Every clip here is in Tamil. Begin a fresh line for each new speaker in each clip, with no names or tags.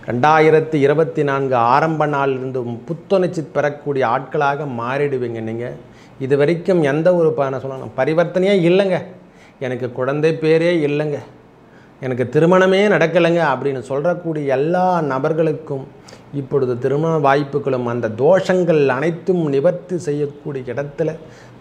ரெண்டாயிரத்தி இருபத்தி நான்கு ஆரம்ப நாளிலிருந்து புத்துணர்ச்சி பெறக்கூடிய ஆட்களாக மாறிடுவீங்க நீங்கள் இது வரைக்கும் எந்த ஒரு ப- நான் சொல்லணும் பரிவர்த்தனையே இல்லைங்க எனக்கு குழந்தை பேரே இல்லைங்க எனக்கு திருமணமே நடக்கலைங்க அப்படின்னு சொல்கிறக்கூடிய எல்லா நபர்களுக்கும் இப்பொழுது திருமண வாய்ப்புகளும் அந்த தோஷங்கள் அனைத்தும் நிவர்த்தி செய்யக்கூடிய இடத்துல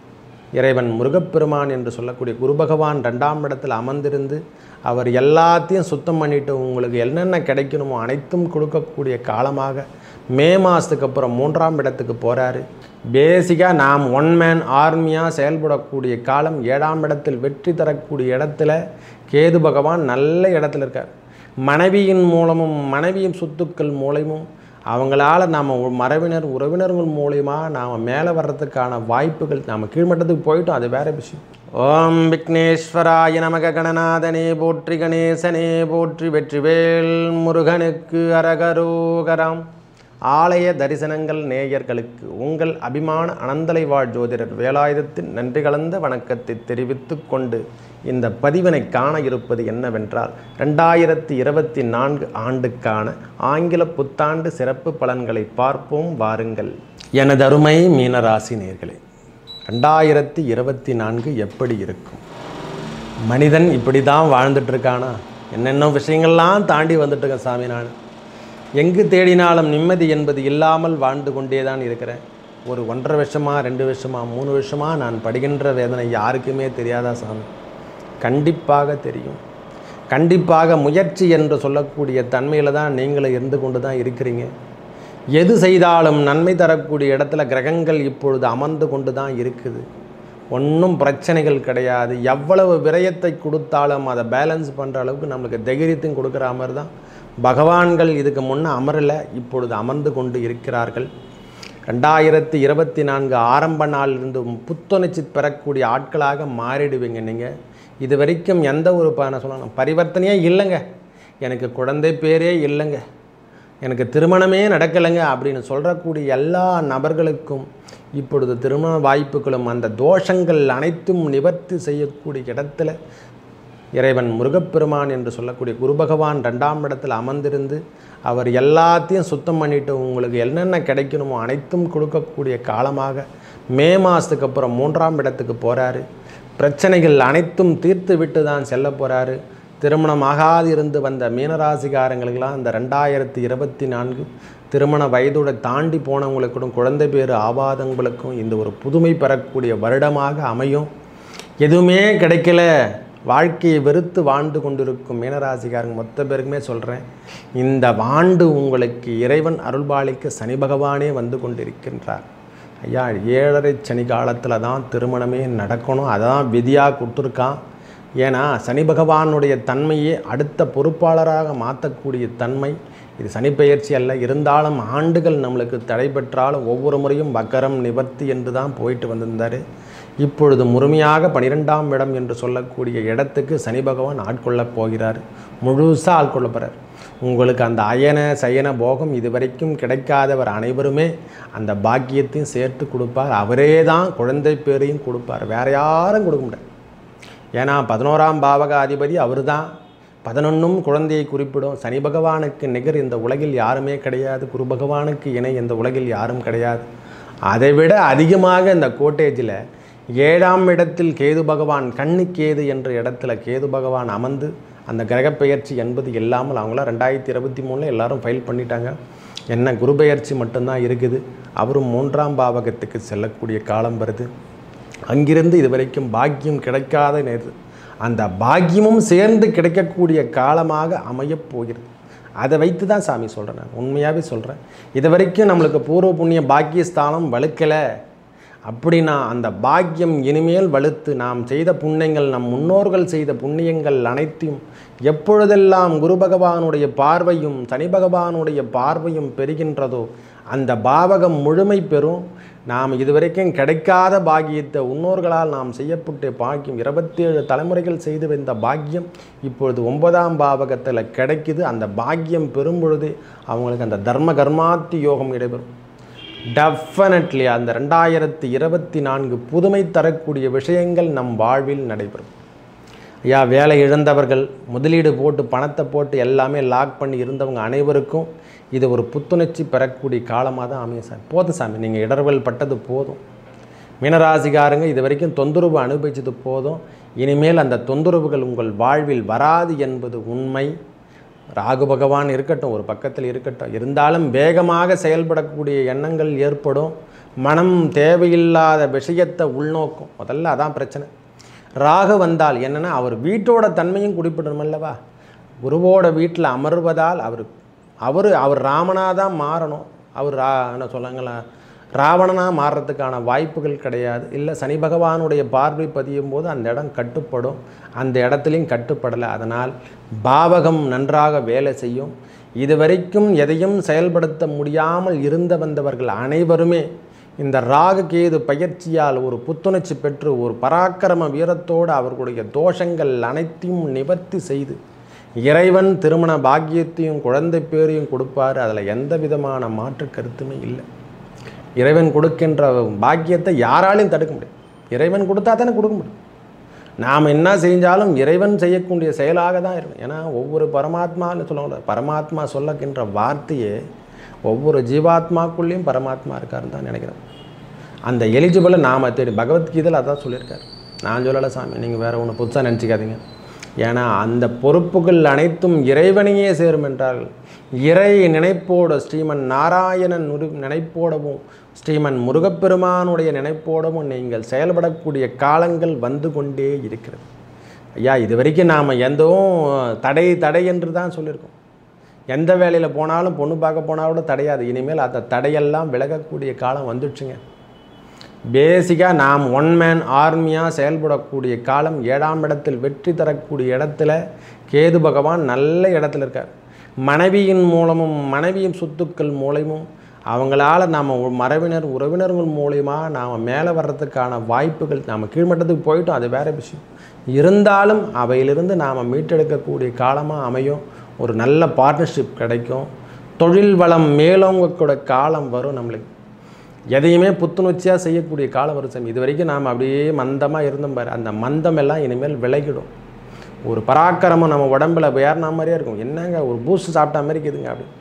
இறைவன் முருகப்பெருமான் என்று சொல்லக்கூடிய குரு பகவான் ரெண்டாம் இடத்தில் அமர்ந்திருந்து அவர் எல்லாத்தையும் சுத்தம் பண்ணிட்டு உங்களுக்கு என்னென்ன கிடைக்கணுமோ அனைத்தும் கொடுக்கக்கூடிய காலமாக மே மாதத்துக்கு அப்புறம் மூன்றாம் இடத்துக்கு போகிறாரு பேசிக்காக நாம் ஒன் மேன் ஆர்மியாக செயல்படக்கூடிய காலம் ஏழாம் இடத்தில் வெற்றி தரக்கூடிய இடத்துல கேது பகவான் நல்ல இடத்துல இருக்கார் மனைவியின் மூலமும் மனைவியின் சொத்துக்கள் மூலமும் அவங்களால நாம் மரபினர் உறவினர்கள் மூலியமா நாம் மேலே வர்றதுக்கான வாய்ப்புகள் நாம் கீழ்மட்டத்துக்கு போயிட்டோம் அது வேற விஷயம் ஓம் விக்னேஸ்வராய நமக கணநாதனே போற்றி கணேசனே போற்றி வெற்றிவேல் முருகனுக்கு அரகரோகராம் ஆலய தரிசனங்கள் நேயர்களுக்கு உங்கள் அபிமான அனந்தலை வாழ் ஜோதிடர் வேலாயுதத்தின் நன்றி கலந்த வணக்கத்தை தெரிவித்துக் கொண்டு இந்த பதிவினை காண இருப்பது என்னவென்றால் ரெண்டாயிரத்தி இருபத்தி நான்கு ஆண்டுக்கான ஆங்கில புத்தாண்டு சிறப்பு பலன்களை பார்ப்போம் வாருங்கள் எனது அருமை மீனராசி நேர்களே ரெண்டாயிரத்தி இருபத்தி நான்கு எப்படி இருக்கும் மனிதன் இப்படி தான் வாழ்ந்துட்டு இருக்கானா என்னென்ன விஷயங்கள்லாம் தாண்டி வந்துட்டு இருக்கேன் சாமி நான் எங்கு தேடினாலும் நிம்மதி என்பது இல்லாமல் வாழ்ந்து கொண்டே தான் இருக்கிறேன் ஒரு ஒன்றரை வருஷமா ரெண்டு வருஷமா மூணு வருஷமா நான் படுகின்ற வேதனை யாருக்குமே தெரியாதா சாமி கண்டிப்பாக தெரியும் கண்டிப்பாக முயற்சி என்று சொல்லக்கூடிய தன்மையில் தான் நீங்களும் இருந்து கொண்டு தான் இருக்கிறீங்க எது செய்தாலும் நன்மை தரக்கூடிய இடத்துல கிரகங்கள் இப்பொழுது அமர்ந்து கொண்டு தான் இருக்குது ஒன்றும் பிரச்சனைகள் கிடையாது எவ்வளவு விரயத்தை கொடுத்தாலும் அதை பேலன்ஸ் பண்ணுற அளவுக்கு நம்மளுக்கு தைரியத்தையும் கொடுக்குற மாதிரி தான் பகவான்கள் இதுக்கு முன்னே அமரல இப்பொழுது அமர்ந்து கொண்டு இருக்கிறார்கள் ரெண்டாயிரத்தி இருபத்தி நான்கு ஆரம்ப நாளிலிருந்து புத்துணர்ச்சி பெறக்கூடிய ஆட்களாக மாறிடுவீங்க நீங்கள் இது வரைக்கும் எந்த ஒரு ப- நான் சொல்லணும் பரிவர்த்தனையே இல்லைங்க எனக்கு குழந்தை பேரே இல்லைங்க எனக்கு திருமணமே நடக்கலைங்க அப்படின்னு சொல்கிறக்கூடிய எல்லா நபர்களுக்கும் இப்பொழுது திருமண வாய்ப்புகளும் அந்த தோஷங்கள் அனைத்தும் நிவர்த்தி செய்யக்கூடிய இடத்துல இறைவன் முருகப்பெருமான் என்று சொல்லக்கூடிய குரு பகவான் ரெண்டாம் இடத்தில் அமர்ந்திருந்து அவர் எல்லாத்தையும் சுத்தம் பண்ணிட்டு உங்களுக்கு என்னென்ன கிடைக்கணுமோ அனைத்தும் கொடுக்கக்கூடிய காலமாக மே மாதத்துக்கு அப்புறம் மூன்றாம் இடத்துக்கு போகிறாரு பிரச்சனைகள் அனைத்தும் தீர்த்து விட்டு தான் செல்ல போகிறாரு திருமணம் ஆகாது இருந்து வந்த மீனராசிக்காரங்களுக்கெல்லாம் இந்த ரெண்டாயிரத்தி இருபத்தி நான்கு திருமண வயதோட தாண்டி போனவங்களுக்கும் குழந்தை பேர் ஆபாதங்களுக்கும் இந்த ஒரு புதுமை பெறக்கூடிய வருடமாக அமையும் எதுவுமே கிடைக்கல வாழ்க்கையை வெறுத்து வாழ்ந்து கொண்டிருக்கும் மீனராசிக்காரங்க மொத்த பேருக்குமே சொல்கிறேன் இந்த ஆண்டு உங்களுக்கு இறைவன் அருள்பாலிக்க சனி பகவானே வந்து கொண்டிருக்கின்றார் ஐயா ஏழரை சனி காலத்தில் தான் திருமணமே நடக்கணும் அதான் விதியாக கொடுத்துருக்கான் ஏன்னா சனி பகவானுடைய தன்மையே அடுத்த பொறுப்பாளராக மாற்றக்கூடிய தன்மை இது சனிப்பெயர்ச்சி அல்ல இருந்தாலும் ஆண்டுகள் நம்மளுக்கு தடைபெற்றாலும் ஒவ்வொரு முறையும் வக்கரம் நிவர்த்தி என்று தான் போயிட்டு வந்திருந்தார் இப்பொழுது முழுமையாக பனிரெண்டாம் இடம் என்று சொல்லக்கூடிய இடத்துக்கு சனி பகவான் ஆட்கொள்ளப் போகிறார் முழுசாக ஆட்கொள்ள போகிறார் உங்களுக்கு அந்த அயன சயன போகம் இதுவரைக்கும் கிடைக்காதவர் அனைவருமே அந்த பாக்கியத்தையும் சேர்த்து கொடுப்பார் அவரே தான் குழந்தை பேரையும் கொடுப்பார் வேற யாரும் கொடுக்க முடியாது ஏன்னா பதினோராம் பாவக அதிபதி அவர் தான் பதினொன்றும் குழந்தையை குறிப்பிடும் சனி பகவானுக்கு நிகர் இந்த உலகில் யாருமே கிடையாது குரு பகவானுக்கு இணை இந்த உலகில் யாரும் கிடையாது அதைவிட அதிகமாக இந்த கோட்டேஜில் ஏழாம் இடத்தில் கேது பகவான் கன்னி கேது என்ற இடத்துல கேது பகவான் அமர்ந்து அந்த கிரகப் பெயர்ச்சி என்பது இல்லாமல் அவங்களாம் ரெண்டாயிரத்தி இருபத்தி மூணில் எல்லாரும் ஃபைல் பண்ணிட்டாங்க என்ன குரு பெயர்ச்சி மட்டும்தான் இருக்குது அவரும் மூன்றாம் பாவகத்துக்கு செல்லக்கூடிய காலம் வருது அங்கிருந்து இதுவரைக்கும் பாக்கியம் கிடைக்காத நேரம் அந்த பாக்கியமும் சேர்ந்து கிடைக்கக்கூடிய காலமாக அமையப் போகிறது அதை வைத்து தான் சாமி சொல்கிறேன் நான் உண்மையாகவே சொல்கிறேன் இது வரைக்கும் நம்மளுக்கு பூர்வ புண்ணிய பாக்கியஸ்தானம் வலுக்கலை அப்படின்னா அந்த பாக்கியம் இனிமேல் வலுத்து நாம் செய்த புண்ணியங்கள் நம் முன்னோர்கள் செய்த புண்ணியங்கள் அனைத்தையும் எப்பொழுதெல்லாம் குரு பகவானுடைய பார்வையும் சனி பகவானுடைய பார்வையும் பெறுகின்றதோ அந்த பாவகம் முழுமை பெறும் நாம் இதுவரைக்கும் கிடைக்காத பாக்கியத்தை முன்னோர்களால் நாம் செய்யப்பட்ட பாக்கியம் இருபத்தேழு தலைமுறைகள் செய்து வந்த பாக்கியம் இப்பொழுது ஒன்பதாம் பாவகத்தில் கிடைக்குது அந்த பாக்கியம் பெறும் பொழுது அவங்களுக்கு அந்த தர்ம கர்மாத்தி யோகம் நடைபெறும் டெஃபினட்லி அந்த ரெண்டாயிரத்தி இருபத்தி நான்கு புதுமை தரக்கூடிய விஷயங்கள் நம் வாழ்வில் நடைபெறும் ஐயா வேலை இழந்தவர்கள் முதலீடு போட்டு பணத்தை போட்டு எல்லாமே லாக் பண்ணி இருந்தவங்க அனைவருக்கும் இது ஒரு புத்துணர்ச்சி பெறக்கூடிய காலமாக தான் அமையும் சாமி போதும் சாமி நீங்கள் இடர்வல் பட்டது போதும் மீனராசிக்காரங்க இது வரைக்கும் தொந்தரவு அனுபவிச்சது போதும் இனிமேல் அந்த தொந்தரவுகள் உங்கள் வாழ்வில் வராது என்பது உண்மை ராகு பகவான் இருக்கட்டும் ஒரு பக்கத்தில் இருக்கட்டும் இருந்தாலும் வேகமாக செயல்படக்கூடிய எண்ணங்கள் ஏற்படும் மனம் தேவையில்லாத விஷயத்தை உள்நோக்கும் முதல்ல அதான் பிரச்சனை ராகு வந்தால் என்னென்னா அவர் வீட்டோட தன்மையும் குறிப்பிடணும் அல்லவா குருவோட வீட்டில் அமர்வதால் அவர் அவர் அவர் ராமனாக தான் மாறணும் அவர் ரா என்ன சொல்லுங்களா ராவணனாக மாறுறதுக்கான வாய்ப்புகள் கிடையாது இல்லை சனி பகவானுடைய பார்வை பதியும் போது அந்த இடம் கட்டுப்படும் அந்த இடத்துலையும் கட்டுப்படலை அதனால் பாவகம் நன்றாக வேலை செய்யும் இதுவரைக்கும் எதையும் செயல்படுத்த முடியாமல் இருந்து வந்தவர்கள் அனைவருமே இந்த ராகு கேது பயிற்சியால் ஒரு புத்துணர்ச்சி பெற்று ஒரு பராக்கிரம வீரத்தோடு அவர்களுடைய தோஷங்கள் அனைத்தையும் நிவர்த்தி செய்து இறைவன் திருமண பாக்கியத்தையும் குழந்தை பேரையும் கொடுப்பார் அதில் எந்த விதமான மாற்று கருத்துமே இல்லை இறைவன் கொடுக்கின்ற பாக்கியத்தை யாராலையும் தடுக்க முடியும் இறைவன் கொடுத்தா தானே கொடுக்க முடியும் நாம் என்ன செஞ்சாலும் இறைவன் செய்யக்கூடிய செயலாக தான் இருக்கும் ஏன்னா ஒவ்வொரு பரமாத்மான்னு சொல்லுவாங்க பரமாத்மா சொல்லக்கின்ற வார்த்தையே ஒவ்வொரு ஜீவாத்மாக்குள்ளேயும் பரமாத்மா இருக்காருன்னு தான் நினைக்கிறேன் அந்த எலிஜிபிளை நாம் தேடி பகவத்கீதையில் அதான் சொல்லியிருக்காரு நான் சொல்லலை சாமி நீங்கள் வேறு ஒன்று புதுசாக நினச்சிக்காதீங்க ஏன்னா அந்த பொறுப்புகள் அனைத்தும் இறைவனையே சேரும் என்றால் இறை நினைப்போட ஸ்ரீமன் நாராயணன் நுரு நினைப்போடவும் ஸ்ரீமன் முருகப்பெருமானுடைய நினைப்போடவும் நீங்கள் செயல்படக்கூடிய காலங்கள் வந்து கொண்டே இருக்கிறது ஐயா இது வரைக்கும் நாம் எந்தவும் தடை தடை என்று தான் சொல்லியிருக்கோம் எந்த வேலையில் போனாலும் பொண்ணு பார்க்க போனால் கூட தடையாது இனிமேல் அந்த தடையெல்லாம் விலகக்கூடிய காலம் வந்துடுச்சுங்க பேசிக்காக நாம் ஒன் மேன் ஆர்மியாக செயல்படக்கூடிய காலம் ஏழாம் இடத்தில் வெற்றி தரக்கூடிய இடத்துல கேது பகவான் நல்ல இடத்துல இருக்கார் மனைவியின் மூலமும் மனைவியின் சொத்துக்கள் மூலமும் அவங்களால நாம் மரபினர் உறவினர்கள் மூலயமா நாம் மேலே வர்றதுக்கான வாய்ப்புகள் நாம் கீழ்மட்டத்துக்கு போயிட்டோம் அது வேறு விஷயம் இருந்தாலும் அவையிலிருந்து நாம் மீட்டெடுக்கக்கூடிய காலமாக அமையும் ஒரு நல்ல பார்ட்னர்ஷிப் கிடைக்கும் தொழில் வளம் மேலோங்கக்கூட காலம் வரும் நம்மளுக்கு எதையுமே புத்துணர்ச்சியாக செய்யக்கூடிய காலம் வரும் சாமி இது வரைக்கும் நாம் அப்படியே மந்தமாக இருந்தோம் பாரு அந்த மந்தம் எல்லாம் இனிமேல் விலகிடும் ஒரு பராக்கிரமம் நம்ம உடம்புல ஏறின மாதிரியே இருக்கும் என்னங்க ஒரு பூஸ்ட் சாப்பிட்ட மாதிரி இருக்குதுங்க அப்படி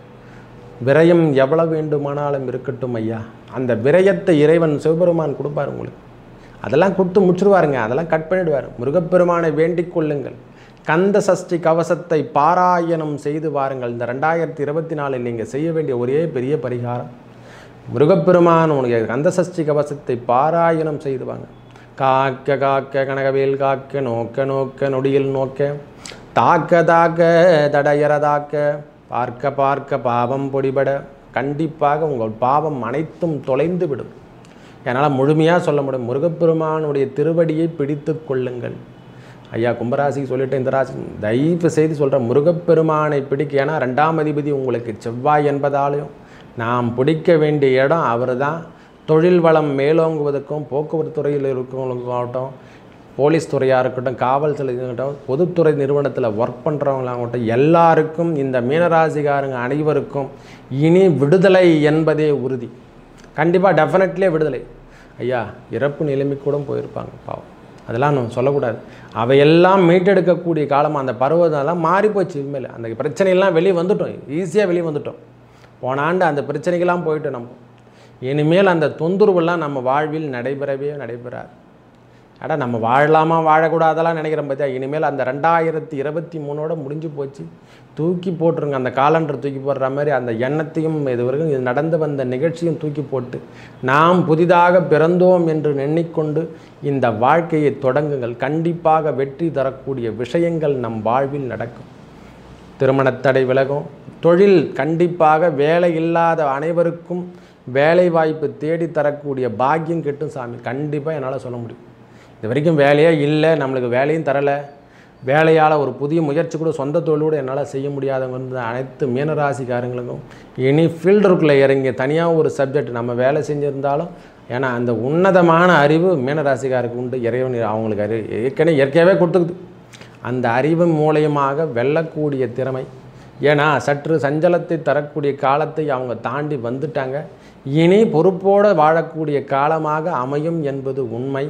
விரயம் எவ்வளவு வேண்டுமானாலும் இருக்கட்டும் ஐயா அந்த விரயத்தை இறைவன் சிவபெருமான் கொடுப்பார் உங்களுக்கு அதெல்லாம் கொடுத்து முடிச்சிருவாருங்க அதெல்லாம் கட் பண்ணிடுவார் முருகப்பெருமானை வேண்டிக் கொள்ளுங்கள் கந்த சஷ்டி கவசத்தை பாராயணம் செய்து வாருங்கள் இந்த ரெண்டாயிரத்தி இருபத்தி நாலில் நீங்கள் செய்ய வேண்டிய ஒரே பெரிய பரிகாரம் முருகப்பெருமான் உனக்கு கந்த சஷ்டி கவசத்தை பாராயணம் செய்துவாங்க காக்க காக்க கனகவேல் காக்க நோக்க நோக்க நொடியில் நோக்க தாக்க தாக்க தடையறதாக்க பார்க்க பார்க்க பாவம் பொடிபட கண்டிப்பாக உங்கள் பாவம் அனைத்தும் தொலைந்து விடும் என்னால் முழுமையாக சொல்ல முடியும் முருகப்பெருமானுடைய திருவடியை பிடித்து கொள்ளுங்கள் ஐயா கும்பராசிக்கு சொல்லிட்டு இந்த ராசி தயவு செய்து சொல்கிறேன் முருகப்பெருமானை பிடிக்க ஏன்னா ரெண்டாம் அதிபதி உங்களுக்கு செவ்வாய் என்பதாலையும் நாம் பிடிக்க வேண்டிய இடம் அவர் தான் தொழில் வளம் மேலோங்குவதற்கும் போக்குவரத்து துறையில் இருக்கவங்களுக்காகட்டும் போலீஸ் துறையாக இருக்கட்டும் காவல்துறை இருக்கட்டும் பொதுத்துறை நிறுவனத்தில் ஒர்க் பண்ணுறவங்களாகட்டும் எல்லாருக்கும் இந்த மீனராசிகாரங்க அனைவருக்கும் இனி விடுதலை என்பதே உறுதி கண்டிப்பாக டெஃபினெட்லியே விடுதலை ஐயா இறப்பு நிலைமை கூட போயிருப்பாங்க பாவம் அதெல்லாம் நம்ம சொல்லக்கூடாது அவையெல்லாம் மீட்டெடுக்கக்கூடிய காலம் அந்த பருவதெல்லாம் மாறி போச்சு இனிமேல் அந்த பிரச்சனையெல்லாம் வெளியே வந்துட்டோம் ஈஸியாக வெளியே வந்துட்டோம் போன ஆண்டு அந்த பிரச்சனைக்கெல்லாம் போயிட்டு நம்ம இனிமேல் அந்த தொந்தரவுலாம் நம்ம வாழ்வில் நடைபெறவே நடைபெறாது அடா நம்ம வாழலாமா வாழக்கூடாதெல்லாம் நினைக்கிறோம் பார்த்தியா இனிமேல் அந்த ரெண்டாயிரத்தி இருபத்தி மூணோட முடிஞ்சு போச்சு தூக்கி போட்டுருங்க அந்த காலண்டர் தூக்கி போடுற மாதிரி அந்த எண்ணத்தையும் இதுவரைக்கும் இது நடந்து வந்த நிகழ்ச்சியும் தூக்கி போட்டு நாம் புதிதாக பிறந்தோம் என்று எண்ணிக்கொண்டு இந்த வாழ்க்கையை தொடங்குங்கள் கண்டிப்பாக வெற்றி தரக்கூடிய விஷயங்கள் நம் வாழ்வில் நடக்கும் திருமணத்தடை விலகும் தொழில் கண்டிப்பாக வேலை இல்லாத அனைவருக்கும் வேலை வாய்ப்பு தேடி தரக்கூடிய பாக்கியம் கிட்டும் சாமி கண்டிப்பாக என்னால் சொல்ல முடியும் இது வரைக்கும் வேலையே இல்லை நம்மளுக்கு வேலையும் தரலை வேலையால் ஒரு புதிய முயற்சி கூட சொந்த தொழிலோடு என்னால் செய்ய முடியாதவங்க வந்து அனைத்து மீனராசிக்காரங்களுக்கும் இனி ஃபீல்டருக்குள்ளே இறங்கி தனியாக ஒரு சப்ஜெக்ட் நம்ம வேலை செஞ்சுருந்தாலும் ஏன்னா அந்த உன்னதமான அறிவு மீனராசிக்காருக்கு உண்டு இறைவன் அவங்களுக்கு அறிவு ஏற்கனவே இயற்கையாகவே கொடுத்துக்குது அந்த அறிவு மூலியமாக வெல்லக்கூடிய திறமை ஏன்னா சற்று சஞ்சலத்தை தரக்கூடிய காலத்தை அவங்க தாண்டி வந்துட்டாங்க இனி பொறுப்போடு வாழக்கூடிய காலமாக அமையும் என்பது உண்மை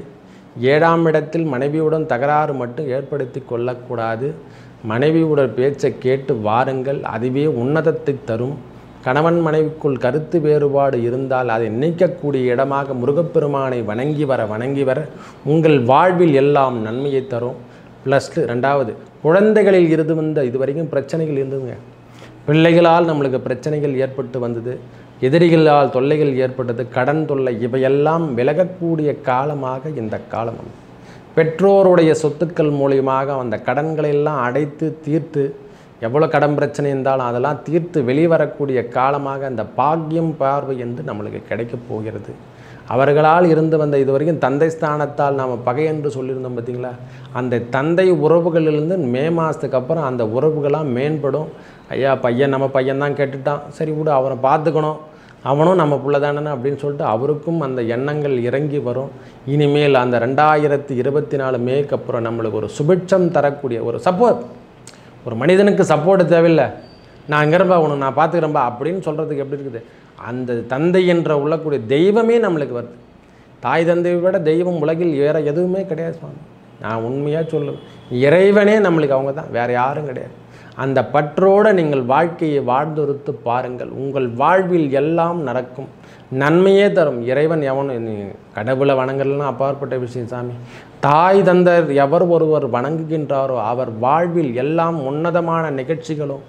ஏழாம் இடத்தில் மனைவியுடன் தகராறு மட்டும் ஏற்படுத்தி கொள்ளக்கூடாது மனைவியுடன் பேச்சை கேட்டு வாருங்கள் அதுவே உன்னதத்தை தரும் கணவன் மனைவிக்குள் கருத்து வேறுபாடு இருந்தால் அதை நீக்கக்கூடிய இடமாக முருகப்பெருமானை வணங்கி வர வணங்கி வர உங்கள் வாழ்வில் எல்லாம் நன்மையை தரும் ப்ளஸ் ரெண்டாவது குழந்தைகளில் இருந்து வந்த இது வரைக்கும் பிரச்சனைகள் இருந்ததுங்க பிள்ளைகளால் நம்மளுக்கு பிரச்சனைகள் ஏற்பட்டு வந்தது எதிரிகளால் தொல்லைகள் ஏற்பட்டது கடன் தொல்லை இவையெல்லாம் விலகக்கூடிய காலமாக இந்த காலம் அமையும். பெற்றோருடைய சொத்துக்கள் மூலியமாக அந்த கடன்களை எல்லாம் அடைத்து தீர்த்து எவ்வளோ கடன் பிரச்சனை இருந்தாலும் அதெல்லாம் தீர்த்து வெளிவரக்கூடிய காலமாக அந்த பாக்கியம் பார்வை என்று நம்மளுக்கு கிடைக்கப் போகிறது அவர்களால் இருந்து வந்த இது வரைக்கும் தந்தை ஸ்தானத்தால் நாம் பகை என்று சொல்லியிருந்தோம் பார்த்தீங்களா அந்த தந்தை உறவுகளிலிருந்து மே மாதத்துக்கு அப்புறம் அந்த உறவுகளாக மேம்படும் ஐயா பையன் நம்ம பையன் தான் கேட்டுட்டான் சரி விடு அவனை பார்த்துக்கணும் அவனும் நம்ம பிள்ளை தானே அப்படின்னு சொல்லிட்டு அவருக்கும் அந்த எண்ணங்கள் இறங்கி வரும் இனிமேல் அந்த ரெண்டாயிரத்தி இருபத்தி நாலு மேக்கு அப்புறம் நம்மளுக்கு ஒரு சுபிட்சம் தரக்கூடிய ஒரு சப்போர்ட் ஒரு மனிதனுக்கு சப்போர்ட் தேவையில்லை நான் இங்கிறப்பா உனக்கு நான் பார்த்துக்கிறேன்பா அப்படின்னு சொல்கிறதுக்கு எப்படி இருக்குது அந்த தந்தை என்ற உள்ளக்கூடிய தெய்வமே நம்மளுக்கு வருது தாய் தந்தையை விட தெய்வம் உலகில் வேறு எதுவுமே கிடையாது சுவாமி நான் உண்மையாக சொல்லுவேன் இறைவனே நம்மளுக்கு அவங்க தான் வேறு யாரும் கிடையாது அந்த பற்றோடு நீங்கள் வாழ்க்கையை வாழ்ந்தொருத்து பாருங்கள் உங்கள் வாழ்வில் எல்லாம் நடக்கும் நன்மையே தரும் இறைவன் எவனும் நீ கடவுளை வணங்கலாம் அப்பாற்பட்ட விஷயம் சாமி தாய் தந்தர் எவர் ஒருவர் வணங்குகின்றாரோ அவர் வாழ்வில் எல்லாம் உன்னதமான நிகழ்ச்சிகளும்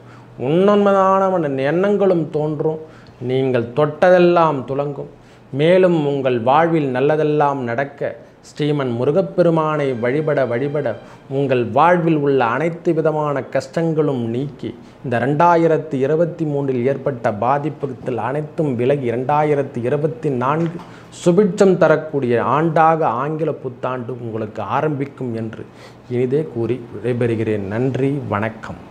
உன்னதமான எண்ணங்களும் தோன்றும் நீங்கள் தொட்டதெல்லாம் துலங்கும் மேலும் உங்கள் வாழ்வில் நல்லதெல்லாம் நடக்க ஸ்ரீமன் முருகப்பெருமானை வழிபட வழிபட உங்கள் வாழ்வில் உள்ள அனைத்து விதமான கஷ்டங்களும் நீக்கி இந்த ரெண்டாயிரத்தி இருபத்தி மூன்றில் ஏற்பட்ட பாதிப்புகள் அனைத்தும் விலகி இரண்டாயிரத்தி இருபத்தி நான்கு சுபிட்சம் தரக்கூடிய ஆண்டாக ஆங்கில புத்தாண்டு உங்களுக்கு ஆரம்பிக்கும் என்று இனிதே கூறி விடைபெறுகிறேன் நன்றி வணக்கம்